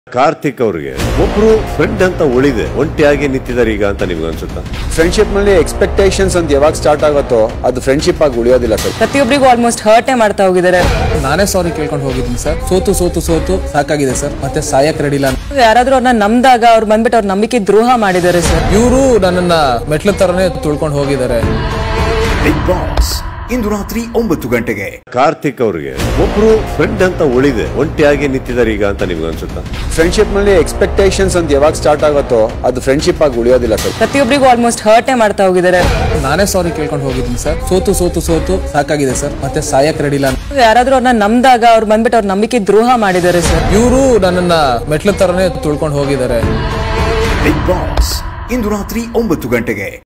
ಕಾರ್ತಿಕ್ ಅವ್ರಿಗೆ ಒಬ್ರು ಫ್ರೆಂಡ್ ಅಂತ ಉಳಿದೆ ಒಂಟಿಯಾಗಿ ನಿಂತಿದ್ದಾರೆ ಈಗ ಅಂತ ನಿಮ್ಗೆ ಅನ್ಸುತ್ತಾ ಫ್ರೆಂಡ್ಶಿಪ್ ನಲ್ಲಿ ಎಕ್ಸ್ಪೆಕ್ಟೇಷನ್ಸ್ ಅಂತ ಯಾವಾಗ ಸ್ಟಾರ್ಟ್ ಆಗುತ್ತೋ ಅದು ಫ್ರೆಂಡ್ಶಿಪ್ ಆಗಿ ಉಳಿಯೋದಿಲ್ಲ ಸರ್ ಪ್ರತಿಯೊಬ್ಬರಿಗೂ ಆಲ್ಮೋಸ್ಟ್ ಹರ್ಟೇ ಮಾಡ್ತಾ ಹೋಗಿದ್ದಾರೆ ನಾನೇ ಸಾರಿ ಕೇಳ್ಕೊಂಡು ಹೋಗಿದ್ದೀನಿ ಸರ್ ಸೋತು ಸೋತು ಸೋತು ಸಾಕಾಗಿದೆ ಸರ್ ಮತ್ತೆ ಸಾಯಕ್ ರೆಡಿ ಇಲ್ಲ ಯಾರಾದ್ರೂ ಅವ್ರನ್ನ ನಂಬ್ದಾಗ ಅವ್ರು ಬಂದ್ಬಿಟ್ಟು ಅವ್ರ ನಂಬಿಕೆ ದ್ರೋಹ ಮಾಡಿದ್ದಾರೆ ಸರ್ ಇವರು ನನ್ನನ್ನ ಮೆಟ್ಲ ತರನೇ ತುಳ್ಕೊಂಡು ಹೋಗಿದ್ದಾರೆ ಬಿಗ್ ಬಾಸ್ ಇಂದು ರಾತ್ರಿ ಒಂಬತ್ತು ಗಂಟೆಗೆ ಕಾರ್ತಿಕ್ ಅವ್ರಿಗೆ ಒಬ್ರು ಫ್ರೆಂಡ್ ಅಂತ ಉಳಿದೆ ಒಂಟಿಯಾಗಿ ನಿಂತಿದ್ದಾರೆ ಈಗ ಅಂತ ನಿಮ್ಗೆ ಅನ್ಸುತ್ತಾ ಫ್ರೆಂಡ್ಶಿಪ್ ನಲ್ಲಿ ಎಕ್ಸ್ಪೆಕ್ಟೇಷನ್ಸ್ ಅಂತ ಯಾವಾಗ ಸ್ಟಾರ್ಟ್ ಆಗುತ್ತೋ ಅದು ಫ್ರೆಂಡ್ಶಿಪ್ ಆಗಿ ಉಳಿಯೋದಿಲ್ಲ ಸರ್ ಪ್ರತಿಯೊಬ್ಬರಿಗೂ ಆಲ್ಮೋಸ್ಟ್ ಹರ್ಟೇ ಮಾಡ್ತಾ ಹೋಗಿದ್ದಾರೆ ನಾನೇ ಸಾರಿ ಕೇಳ್ಕೊಂಡು ಹೋಗಿದ್ದೀನಿ ಸರ್ ಸೋತು ಸೋತು ಸೋತು ಸಾಕಾಗಿದೆ ಸರ್ ಮತ್ತೆ ಸಾಯಕ್ ರೆಡಿ ಇಲ್ಲ ಯಾರಾದ್ರೂ ಅವ್ರನ್ನ ನಂಬ್ದಾಗ ಅವ್ರು ಬಂದ್ಬಿಟ್ಟು ಅವ್ರ ನಂಬಿಕೆ ದ್ರೋಹ ಮಾಡಿದ್ದಾರೆ ಸರ್ ಇವರು ನನ್ನನ್ನ ಮೆಟ್ಲ ತರನೇ ತುಳ್ಕೊಂಡು ಹೋಗಿದ್ದಾರೆ ಬಿಗ್ ಬಾಸ್ ಇಂದು ರಾತ್ರಿ ಒಂಬತ್ತು ಗಂಟೆಗೆ